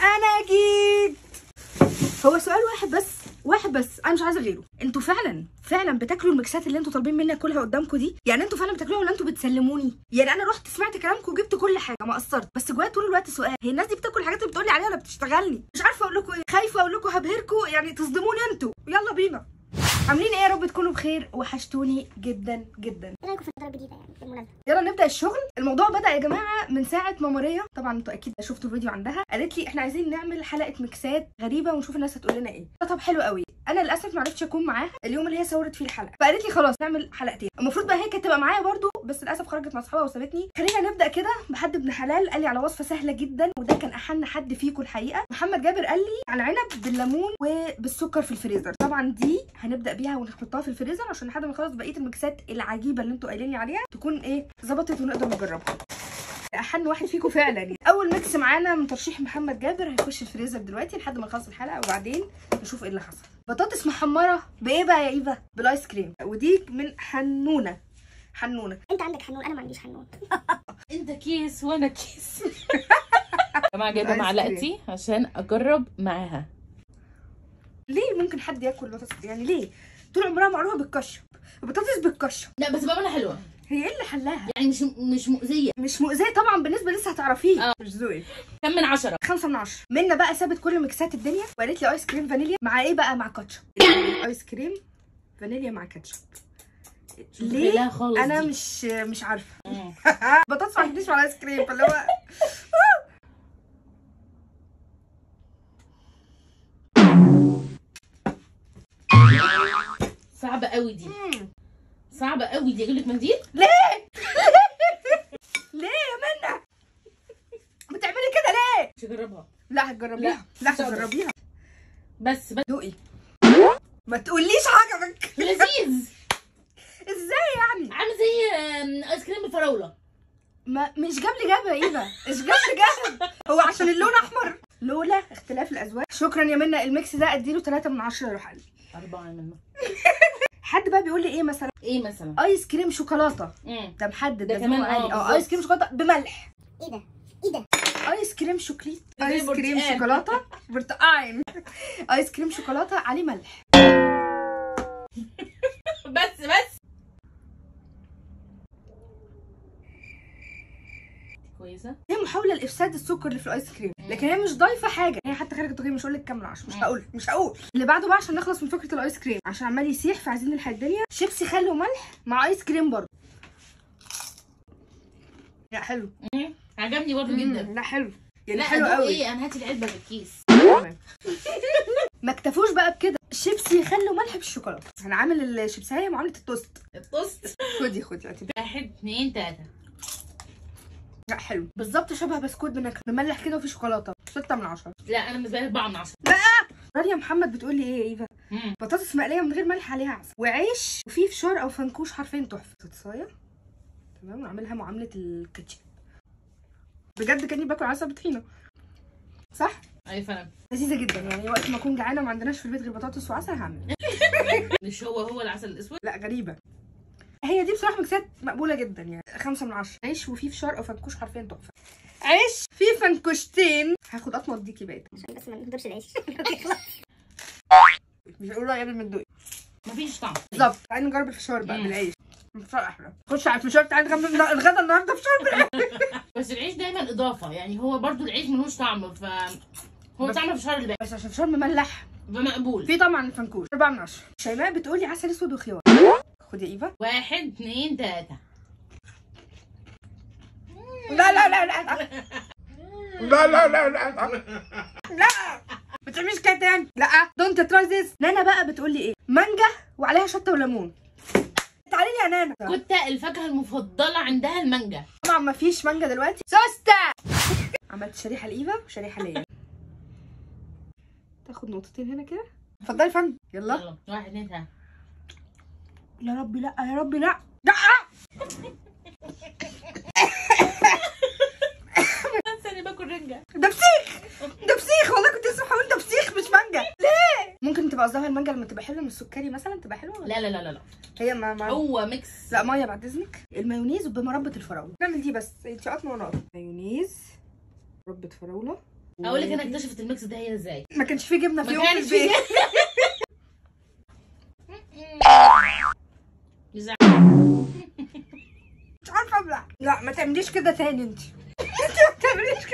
انا جيت هو سؤال واحد بس واحد بس انا مش عايزه غيره انتوا فعلا فعلا بتاكلوا الميكسات اللي انتوا طالبين مني اكلها قدامكم دي يعني انتوا فعلا بتاكلوها ولا انتوا بتسلموني يعني انا رحت سمعت كلامكم وجبت كل حاجه ما قصرت بس جوايا طول الوقت سؤال هي الناس دي بتاكل الحاجات اللي بتقولي عليها ولا بتشتغلني مش عارفه اقول لكم ايه خايفه اقول لكم هبهركم يعني تصدموني انتوا يلا بينا عاملين ايه يا رب تكونوا بخير وحشتوني جدا جدا ايه رايكم في الفطار الجديده يعني بالمناسبه يلا نبدا الشغل الموضوع بدا يا جماعه من ساعه ما ماريا طبعا انتوا اكيد شفتوا الفيديو عندها قالت لي احنا عايزين نعمل حلقه ميكسات غريبه ونشوف الناس هتقول لنا ايه طب حلو قوي انا للاسف ما عرفتش اكون معاها اليوم اللي هي صورت فيه الحلقه فقالت لي خلاص نعمل حلقتين المفروض بقى هي كانت تبقى معايا برضو بس للاسف خرجت مع اصحابها وسابتني خلينا نبدا كده بحد ابن حلال قال لي على وصفه سهله جدا وده كان احن حد فيكم الحقيقه محمد جابر قال لي على عنب بالليمون وبالسكر في الفريزر طبعا دي هنبدا بيها ونحطها في الفريزر عشان لحد ما نخلص بقيه الميكسات العجيبه اللي انتوا قايلين لي عليها تكون ايه ظبطت ونقدر نجربها احن واحد فيكم فعلا يعني اول ميكس معانا من ترشيح محمد جابر هيخش الفريزر دلوقتي لحد ما نخلص الحلقه وبعدين نشوف ايه اللي حصل بطاطس محمره بايه بقى يا ايفا بالايس كريم ودي من حنونه حنونه انت عندك حنون انا ما عنديش حنون انت كيس وانا كيس يا جماعه جايبه آيس معلقتي عشان اجرب معاها ليه ممكن حد ياكل بطاطس يعني ليه طول عمرها معروفه بالكشف البطاطس بالكشف لا بس بامانه حلوه هي ايه اللي حلاها يعني مش مش مؤذيه مش مؤذيه طبعا بالنسبه لسه هتعرفيه اه. مش ذوقي كم من عشرة خمسة من عشرة منا بقى سابت كل ميكسات الدنيا وقالت لي ايس كريم فانيليا مع ايه بقى مع كاتشب ايس كريم فانيليا مع كاتشب ليه لا خالص انا دي. مش مش عارفه مم. بطاطس ما عجبنيش مع الايس كريم فاللي هو صعبه قوي دي مم. صعبه قوي دي اجيب لك منديل ليه ليه يا منى بتعملي كده ليه مش هجربها لا هتجربيها لا صعبة. هتجربيها بس بس دوقي ما تقوليش عجبك لذيذ ازاي يعني عامل زي آم، ايس كريم بالفراوله ما مش جاب لي جاب يا ايفا مش جاب لي جاب هو عشان اللون احمر لولا اختلاف الاذواق شكرا يا منى الميكس ده اديله 3 من 10 روح قلبي أربعة منه حد بقى بيقول لي ايه مثلا ايه مثلا؟ ايس كريم شوكولاته مم. ده محدد ده ده كمان كمان اه عالي اه بالظبط. ايس كريم شوكولاته بملح ايه ده ايه ده ايس كريم شوكليت زي ايس كريم برتقال. شوكولاته برتقال ايس كريم شوكولاته عليه ملح بس بس كويسة هي محاوله لافساد السكر اللي في الايس كريم لكن هي مش ضايفه حاجه هي حتى خارج التقييم مش هقول لك كام من عشرة مش مم. هقول مش هقول اللي بعده بقى عشان نخلص من فكره الايس كريم عشان عمال يسيح فعايزين نلحق الدنيا شيبسي خل وملح مع ايس كريم برضه لا حلو مم. عجبني برضه مم، جدا لا حلو يعني لا حلو أدوق قوي ايه انا هاتي العلبة بالكيس تمام. ما اكتفوش بقى بكده شيبسي خل وملح بالشوكولاته هنعمل الشيبسايه معامله التوست التوست خدي خدي اعتبري. واحد اتنين تلاتة لا حلو بالظبط شبه بسكوت بنكهه مملح كده وفيه شوكولاته 6 من 10 لا انا بالنسبة لي أربعة من عشرة رانيا محمد بتقول لي ايه يا ايفا مم. بطاطس مقليه من غير ملح عليها عسل وعيش وفيه فشار او فنكوش حرفين تحفه بطاطسايه تمام ونعملها معامله الكاتشب بجد كاني باكل عسل بطحينه صح اي فعلا لذيذه جدا يعني وقت ما اكون جعانه وما عندناش في البيت غير بطاطس وعسل هعمل مش هو هو العسل الاسود لا غريبه هي دي بصراحه ميكسات مقبوله جدا يعني خمسة من عشرة عيش وفيه فشار او فنكوش حرفيا تحفه عيش فيه فنكوشتين هاخد قطمه اديكي بقيت عشان بس ما نضربش العيش مش هقول رأيي قبل ما تدوقي مفيش طعم بالظبط تعالي نجرب الفشار بقى مم. بالعيش الفشار احلى خش على الفشار تعالي نغمس الغدا النهارده فشار بالعيش بس العيش دايما اضافة يعني هو برضو العيش ملوش طعم ف هو بس- طعم الفشار اللي بقى بس عشان الفشار مملح فمقبول في طبعا الفنكوش 4 من 10 شيماء بتقولي عسل اسود وخيار خد يا ايفا واحد اتنين تلاتة لا لا لا لا لا لا لا لا لا ما تعمليش كده تاني لا دونت تراي ذس نانا بقى بتقولي ايه مانجا وعليها شطه وليمون تعالي لي يا نانا كنت الفاكهة المفضلة عندها المانجا طبعا ما فيش مانجا دلوقتي سوسته عملت شريحه لايفا وشريحه ليا تاخد نقطتين هنا كده اتفضلي يا فندم يلا يلا واحد اتنين تلاتة يا ربي لا يا ربي لا لا ثانية باكل رنجة ده فسيخ ده فسيخ والله كنت لسه هقول ده فسيخ مش مانجا ليه ممكن تبقى قصدها المانجا لما تبقى حلوه من السكري مثلا تبقى حلوه ولا لا لا لا لا لا هي ما, ما... هو ميكس لا ميه بعد اذنك المايونيز بمربى الفراوله نعمل دي بس انت قطمه وانا قطمه مايونيز مربى فراوله اقول لك انا اكتشفت الميكس ده هي ازاي ما كانش في جبنه في ما يوم في كانش في البيت يزعل. مش عارفه ابلع لا ما تعمليش كده تاني انت انت ما تعمليش